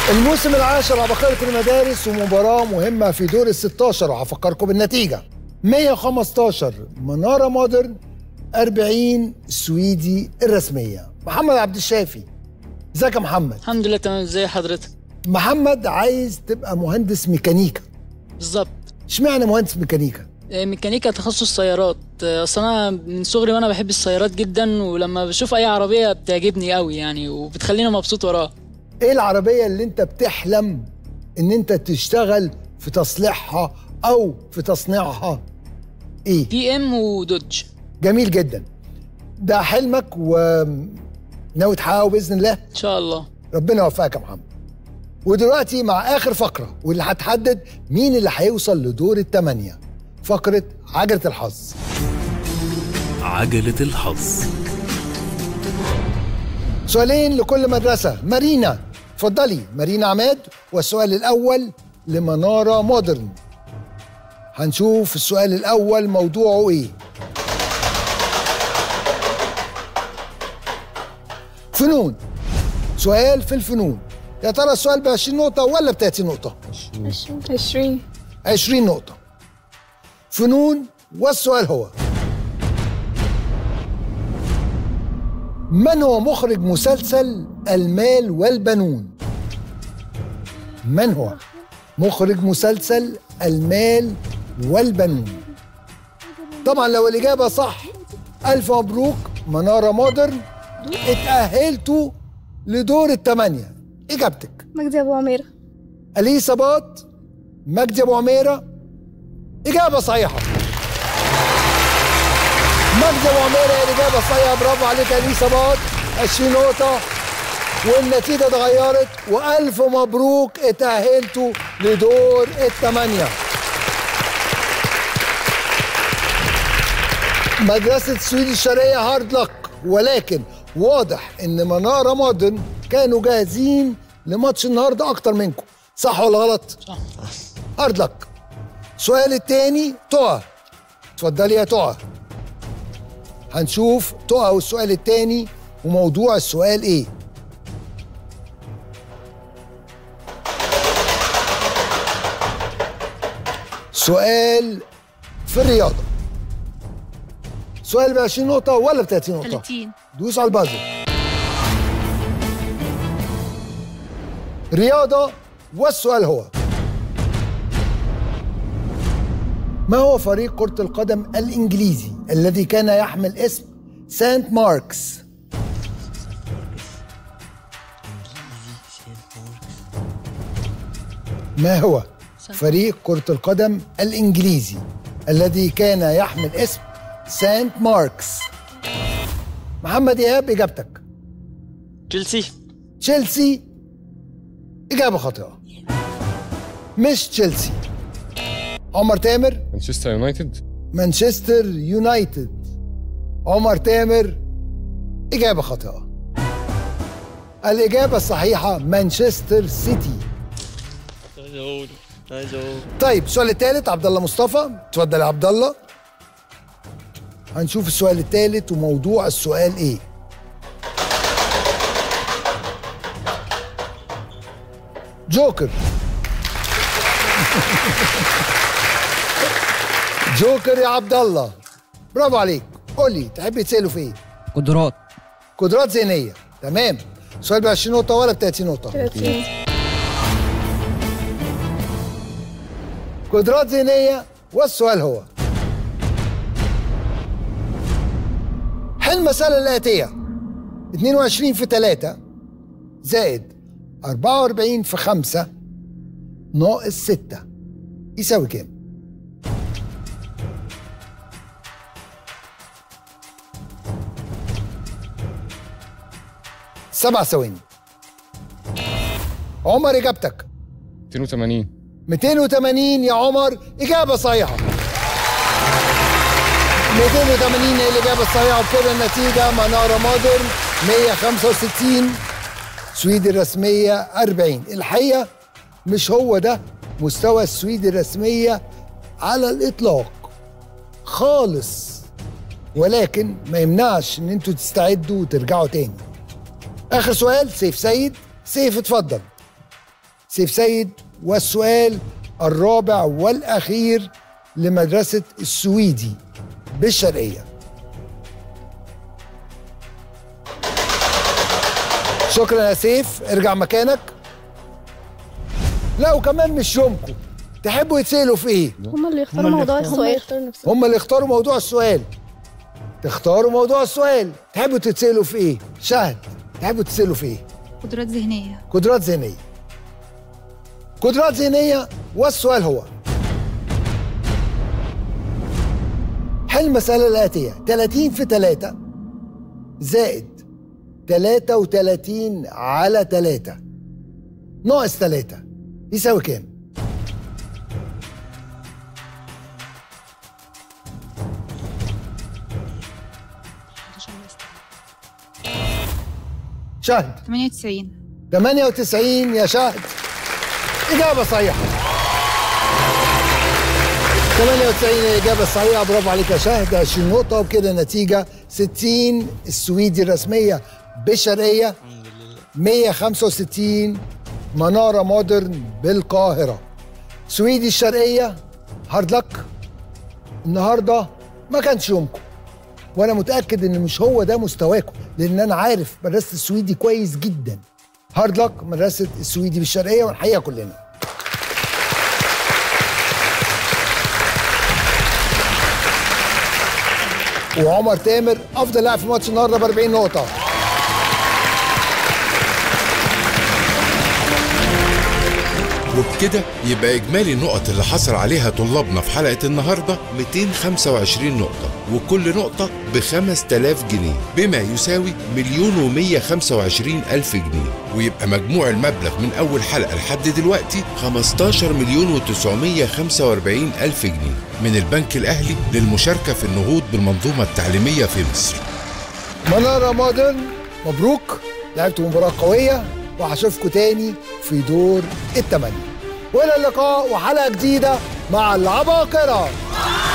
الموسم العاشر عبقرة المدارس ومباراة مهمة في دور ال 16 وهفكركم بالنتيجة 115 منارة مودرن 40 سويدي الرسمية محمد عبد الشافي ازيك يا محمد الحمد لله تمام ازي حضرتك محمد عايز تبقى مهندس ميكانيكا بالظبط اشمعنى مهندس ميكانيكا آه، ميكانيكا تخصص سيارات آه، اصل انا من صغري وانا بحب السيارات جدا ولما بشوف اي عربيه بتعجبني قوي يعني وبتخليني مبسوط وراها ايه العربية اللي انت بتحلم ان انت تشتغل في تصليحها او في تصنيعها ايه بي ام ودوج جميل جدا ده حلمك وناوي تحققه باذن الله ان شاء الله ربنا يوفقك يا محمد ودلوقتي مع اخر فقره واللي هتحدد مين اللي هيوصل لدور الثمانيه فقره عجله الحظ عجلة الحظ سؤالين لكل مدرسه مارينا اتفضلي مارينا عماد والسؤال الاول لمناره مودرن هنشوف السؤال الاول موضوعه ايه فنون سؤال في الفنون يا ترى السؤال ب 20 نقطة ولا ب 30 نقطة؟ 20 20 نقطة فنون والسؤال هو من هو مخرج مسلسل المال والبنون؟ من هو مخرج مسلسل المال والبنون؟ طبعا لو الإجابة صح ألف مبروك منارة مودرن اتأهلتوا لدور الثمانية إجابتك مجدي ابو عميره أليسا بات مجدي أبو عميرة إجابة صحيحة مجدي أبو عميرة هي الإجابة الصحيحة برافو عليك يا أليسا بات 20 نقطة والنتيجة اتغيرت وألف مبروك اتأهلتوا لدور الثمانية مدرسة السويد الشرقية هارد لك ولكن واضح ان منارة مودرن كانوا جاهزين لماتش النهارده اكتر منكم صح ولا غلط؟ صح هارد لك السؤال التاني تقى اتفضلي يا تقى هنشوف تقى والسؤال التاني وموضوع السؤال ايه سؤال في الرياضة سؤال ب 20 نقطة ولا ب 30 نقطة؟ 30 دوس على البازل رياضة والسؤال هو ما هو فريق كرة القدم الإنجليزي الذي كان يحمل اسم سانت ماركس ما هو فريق كرة القدم الإنجليزي الذي كان يحمل اسم سانت ماركس محمد إيهاب إجابتك تشيلسي تشيلسي إجابة خاطئة مش تشيلسي عمر تامر مانشستر يونايتد مانشستر يونايتد عمر تامر إجابة خاطئة الإجابة الصحيحة مانشستر سيتي طيب السؤال الثالث عبد الله مصطفى اتفضل يا عبد الله هنشوف السؤال الثالث وموضوع السؤال ايه جوكر جوكر يا عبد الله برافو عليك قول لي تحب تسأله في ايه قدرات قدرات ذهنيه تمام سؤال ب 20 نقطه ولا ب 30 نقطه 30 قدرات ذهنيه والسؤال هو حل المسألة الآتية 22 في 3 زائد 44 في 5 ناقص 6 يساوي كام؟ سبع ثواني عمر إجابتك 280 280 يا عمر إجابة صحيحة 280 هي الإجابة الصحيحة وبكده النتيجة منارة مودرن 165 سويدي الرسمية 40 الحقيقة مش هو ده مستوى السويدي الرسمية على الإطلاق خالص ولكن ما يمنعش ان انتوا تستعدوا وترجعوا تاني اخر سؤال سيف سيد سيف اتفضل سيف سيد والسؤال الرابع والأخير لمدرسة السويدي بالشرقية شكرا يا سيف ارجع مكانك لا وكمان مش يومكم تحبوا يتسألوا في ايه؟ هما اللي يختاروا موضوع السؤال هم اللي اختاروا موضوع السؤال تختاروا موضوع السؤال تحبوا تتسألوا في ايه؟ شهد تحبوا تتسألوا في ايه؟ قدرات ذهنية قدرات ذهنية قدرات ذهنية والسؤال هو حل المسألة الآتية 30 في 3 زائد 33 على 3 ناقص 3 يساوي كام؟ شهد 98 98 يا شهد إجابة صحيحة 98 هي الإجابة الصحيحة برافو عليك يا شهد 20 نقطة وبكده النتيجة 60 السويدي الرسمية بالشرقية 165 منارة مودرن بالقاهرة سويدي الشرقية هارد لك النهاردة ما كانش يومكم وانا متاكد ان مش هو ده مستواكم لان انا عارف مدرسه السويدي كويس جدا هارد لك مدرسه السويدي بالشرقيه ونحييها كلنا وعمر تامر افضل لاعب في ماتش النهارده ب 40 نقطه وبكده يبقى إجمالي النقط اللي حصل عليها طلابنا في حلقة النهاردة 225 نقطة وكل نقطة ب 5000 جنيه بما يساوي مليون ومية خمسة وعشرين ألف جنيه ويبقى مجموع المبلغ من أول حلقة لحد دلوقتي 15 مليون وتسعمية خمسة وأربعين ألف جنيه من البنك الأهلي للمشاركة في النهوض بالمنظومة التعليمية في مصر منارة مودرن مبروك لعبتوا مباراة قوية وهشوفكم تاني في دور الثمانية وإلى اللقاء وحلقة جديدة مع العباقرة